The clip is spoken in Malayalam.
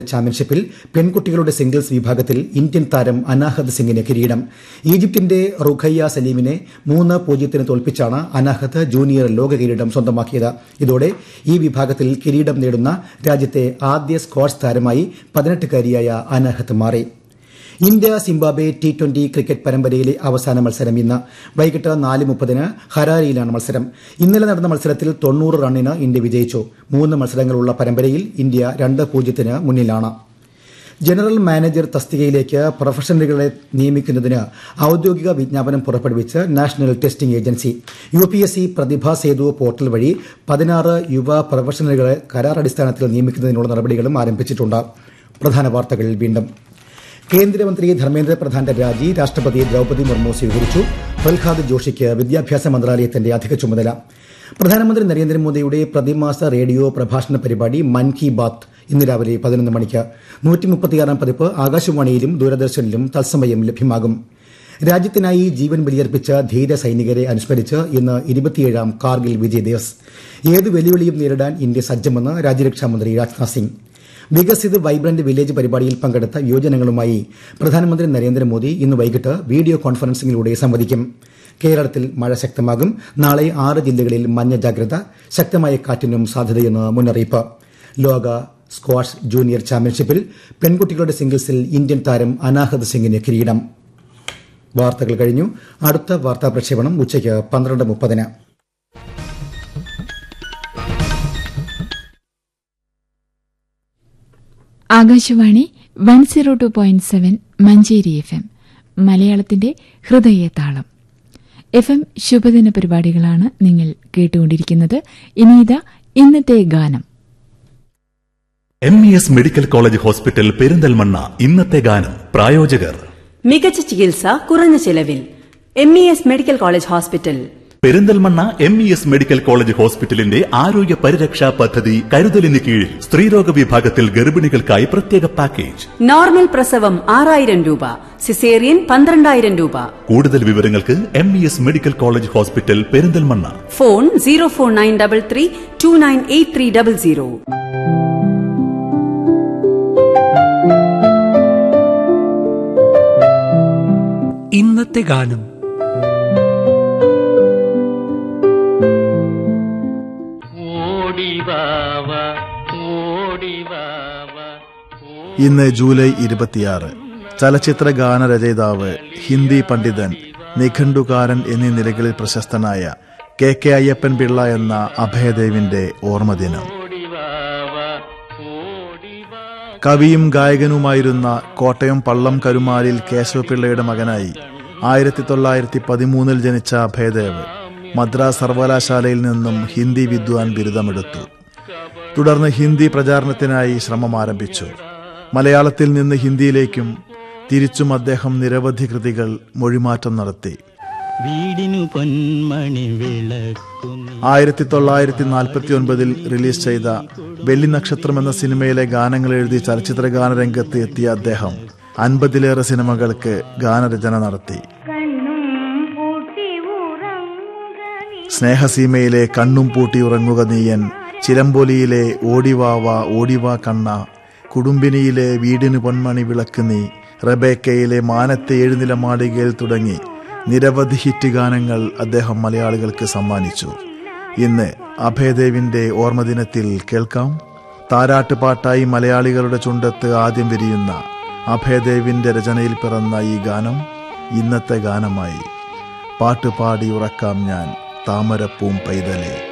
ചാമ്പ്യൻഷിപ്പിൽ പെൺകുട്ടികളുടെ സിംഗിൾസ് വിഭാഗത്തിൽ ഇന്ത്യൻ താരം അനാഹത് സിംഗിന് കിരീടം ഈജിപ്തിന്റെ റുഖയ്യ സലീമിനെ മൂന്ന് പൂജ്യത്തിന് തോൽപ്പിച്ചാണ് അനാഹത് ജൂനിയർ ലോക കിരീടം സ്വന്തമാക്കിയത് ഇതോടെ ഈ വിഭാഗത്തിൽ കിരീടം നേടുന്ന രാജ്യത്തെ ആദ്യ സ്ക്വാഷ് താരമായി പതിനെട്ടുകാരിയായ അനാഹത് മാറി India Zimbabwe T twenty cricket പരമ്പരയിലെ അവസാന മത്സരം ഇന്ന് വൈകിട്ട് നാല് മുപ്പതിന് ഹരാരിയിലാണ് മത്സരം ഇന്നലെ നടന്ന മത്സരത്തിൽ തൊണ്ണൂറ് റണ്ണിന് ഇന്ത്യ വിജയിച്ചു മൂന്ന് മത്സരങ്ങളുള്ള പരമ്പരയിൽ ഇന്ത്യ രണ്ട് പൂജ്യത്തിന് മുന്നിലാണ് ജനറൽ മാനേജർ തസ്തികയിലേക്ക് പ്രൊഫഷണലുകളെ നിയമിക്കുന്നതിന് ഔദ്യോഗിക വിജ്ഞാപനം പുറപ്പെടുവിച്ച് national testing agency U P S C Pratibha Setu portal വഴി പതിനാറ് യുവ പ്രൊഫഷണലുകളെ കരാർ അടിസ്ഥാനത്തിൽ നിയമിക്കുന്നതിനുള്ള നടപടികളും ആരംഭിച്ചിട്ടുണ്ട് പ്രധാന വാർത്തകൾ വീണ്ടും കേന്ദ്രമന്ത്രി ധർമ്മേന്ദ്ര പ്രധാന്റെ രാജി രാഷ്ട്രപതി ദ്രൌപദി മുർമു സ്വീകരിച്ചു പ്രഹ്ലാദ് ജോഷിക്ക് വിദ്യാഭ്യാസ മന്ത്രാലയത്തിന്റെ അധിക ചുമതല പ്രധാനമന്ത്രി നരേന്ദ്രമോദിയുടെ പ്രതിമാസ റേഡിയോ പ്രഭാഷണ പരിപാടി മൻ കി ബാത്ത് ഇന്ന് രാവിലെ പതിനൊന്ന് മണിക്ക് നൂറ്റിമുപ്പത്തിയാറാം പതിപ്പ് ആകാശവാണിയിലും ദൂരദർശനിലും തത്സമയം ലഭ്യമാകും രാജ്യത്തിനായി ജീവൻ ബലിയർപ്പിച്ച ധീര സൈനികരെ അനുസ്മരിച്ച് ഇന്ന് ഇരുപത്തിയേഴാം കാർഗിൽ വിജയ് ദിവസ് ഏത് വെല്ലുവിളിയും നേരിടാൻ ഇന്ത്യ സജ്ജമെന്ന് രാജ്യരക്ഷാമന്ത്രി രാജ്നാഥ് സിംഗ് വികസിത് വൈബ്രന്റ് വില്ലേജ് പരിപാടിയിൽ പങ്കെടുത്ത യുവജനങ്ങളുമായി പ്രധാനമന്ത്രി നരേന്ദ്രമോദി ഇന്ന് വൈകിട്ട് വീഡിയോ കോൺഫറൻസിംഗിലൂടെ സംവദിക്കും കേരളത്തിൽ മഴ ശക്തമാകും നാളെ ആറ് ജില്ലകളിൽ മഞ്ഞ ജാഗ്രത ശക്തമായ കാറ്റിനും സാധ്യതയെന്ന് മുന്നറിയിപ്പ് ലോക സ്ക്വാഷ് ജൂനിയർ ചാമ്പ്യൻഷിപ്പിൽ പെൺകുട്ടികളുടെ സിംഗിൾസിൽ ഇന്ത്യൻ താരം അനാഹത് സിംഗിന് കിരീടം വാർത്തകൾ കഴിഞ്ഞു അടുത്ത വാർത്താ പ്രക്ഷേപണം ഉച്ചയ്ക്ക് പന്ത്രണ്ട് മുപ്പതിന് Akashvani one zero two point seven Manjeri F M മലയാളത്തിന്റെ ഹൃദയതാളം എഫ് എം ശുഭദിന പരിപാടികളാണ് നിങ്ങൾ കേട്ടുകൊണ്ടിരിക്കുന്നത് ഇനിയിതാ ഇന്നത്തെ ഗാനം M E S medical college hospital Perinthalmanna ഇന്നത്തെ ഗാനം പ്രായോജകർ മികച്ച ചികിത്സ കുറഞ്ഞ ചെലവിൽ M E S medical college hospital Perinthalmanna M E S medical college ഹോസ്പിറ്റലിന്റെ ആരോഗ്യ പരിരക്ഷാ പദ്ധതി കരുതലിന് കീഴിൽ സ്ത്രീരോഗ വിഭാഗത്തിൽ ഗർഭിണികൾക്കായി പ്രത്യേക പാക്കേജ് നോർമൽ പ്രസവം ആറായിരം രൂപ സിസേറിയൻ പന്ത്രണ്ടായിരം രൂപ കൂടുതൽ വിവരങ്ങൾക്ക് M E S medical college hospital Perinthalmanna phone zero four nine double three two nine eight three double zero ഇന്നത്തെ ഗാനം ഓടിവാവ ഓടിവാവ ഇന്ന് ജൂലൈ ഇരുപത്തിയാറ് ചലച്ചിത്ര ഗാനരചയിതാവ് ഹിന്ദി പണ്ഡിതൻ നിഘണ്ടുകാരൻ എന്നീ നിലകളിൽ പ്രശസ്തനായ കെ കെ അയ്യപ്പൻ പിള്ള എന്ന അഭയദേവിന്റെ ഓർമ്മദിനം ഓടിവാവ ഓടിവാ കവിയും ഗായകനുമായിരുന്ന കോട്ടയം പള്ളം കരുമാലിൽ കേശവപിള്ളയുടെ മകനായി ആയിരത്തി തൊള്ളായിരത്തി പതിമൂന്നിൽ ജനിച്ച അഭയദേവ് മദ്രാസ് സർവകലാശാലയിൽ നിന്നും ഹിന്ദി വിദ്വാൻ ബിരുദമെടുത്തു തുടർന്ന് ഹിന്ദി പ്രചാരണത്തിനായി ശ്രമം ആരംഭിച്ചു മലയാളത്തിൽ നിന്ന് ഹിന്ദിയിലേക്കും തിരിച്ചും അദ്ദേഹം നിരവധി കൃതികൾ മൊഴിമാറ്റം നടത്തി വീടിനു പൊന്മണി വിളക്കുന്നു ആയിരത്തി തൊള്ളായിരത്തി നാൽപ്പത്തി ഒൻപതിൽ റിലീസ് ചെയ്ത വെള്ളി നക്ഷത്രം എന്ന സിനിമയിലെ ഗാനങ്ങൾ എഴുതി ചലച്ചിത്ര ഗാനരംഗത്ത് എത്തിയ അദ്ദേഹം അൻപതിലേറെ സിനിമകൾക്ക് ഗാനരചന നടത്തി സ്നേഹസീമയിലെ കണ്ണും പൂട്ടി ഉറങ്ങുക നീയൻ ചിലമ്പൊലിയിലെ ഓടിവാവ ഓടിവാ കണ്ണ കുടുംബിനിയിലെ വീടിന് പൊന്മണി വിളക്ക് നീ റബേക്കയിലെ മാനത്തെ എഴുന്നില മാളികയിൽ തുടങ്ങി നിരവധി ഹിറ്റ് ഗാനങ്ങൾ അദ്ദേഹം മലയാളികൾക്ക് സമ്മാനിച്ചു ഇന്ന് അഭയദേവിന്റെ ഓർമ്മദിനത്തിൽ കേൾക്കാം താരാട്ടുപാട്ടായി മലയാളികളുടെ ചുണ്ടത്ത് ആദ്യം വിരിയുന്ന അഭയദേവിന്റെ രചനയിൽ പിറന്ന ഈ ഗാനം ഇന്നത്തെ ഗാനമായി പാട്ടുപാടി ഉറക്കാം ഞാൻ താമരപ്പൂം പൈതലേ